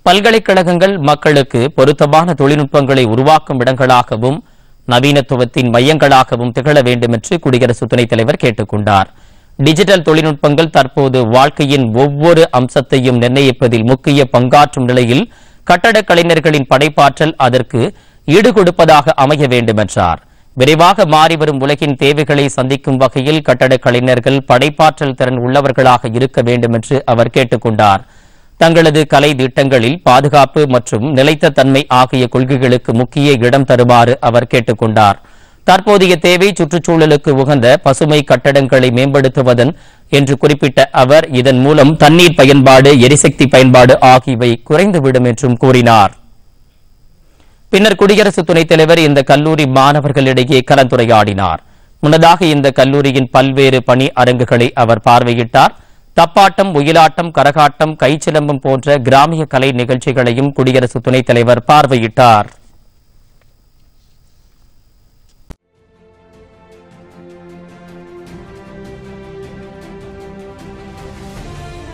பல்கலைக்கழகங்கள் மக்களுக்கு பொருத்தமான தொழில்நுட்பங்களை உருவாக்கும் இடங்களாகவும் நவீனத்துவத்தின் மையங்களாகவும் திகழ வேண்டும் என்று குடியரசு துணைத் தலைவர் கேட்டுக் கொண்டார் டிஜிட்டல் தொழில்நுட்பங்கள் தற்போது வாழ்க்கையின் ஒவ்வொரு அம்சத்தையும் நிர்ணயிப்பதில் முக்கிய பங்காற்றும் நிலையில் கட்டடக் கலைஞர்களின் படைப்பாற்றல் அதற்கு ஈடுகொடுப்பதாக அமைய வேண்டும் என்றார் விரைவாக மாறிவரும் உலகின் தேவைகளை சந்திக்கும் வகையில் கட்டடக் கலைஞர்கள் படைப்பாற்றல் திறன் உள்ளவர்களாக இருக்க வேண்டும் என்று அவர் கேட்டுக் கொண்டார் தங்களது கலை திட்டங்களில் பாதுகாப்பு மற்றும் நிலைத்த தன்மை ஆகிய கொள்கைகளுக்கு முக்கிய இடம் தருமாறு அவர் கேட்டுக் கொண்டார் தற்போதைய தேவை சுற்றுச்சூழலுக்கு உகந்த பசுமை கட்டடங்களை மேம்படுத்துவதன் என்று குறிப்பிட்ட அவர் இதன் மூலம் தண்ணீர் பயன்பாடு எரிசக்தி பயன்பாடு ஆகியவை குறைந்துவிடும் என்றும் கூறினார் பின்னர் குடியரசு துணைத் தலைவர் இந்த கல்லூரி மாணவர்களிடையே கலந்துரையாடினார் முன்னதாக இந்த கல்லூரியின் பல்வேறு பணி அரங்குகளை அவர் பார்வையிட்டார் தப்பாட்டம் ஒயிலாட்டம் கரகாட்டம் கைச்சிலம்பம் போன்ற கிராமிய கலை நிகழ்ச்சிகளையும் குடியரசு துணைத் தலைவர் பார்வையிட்டார்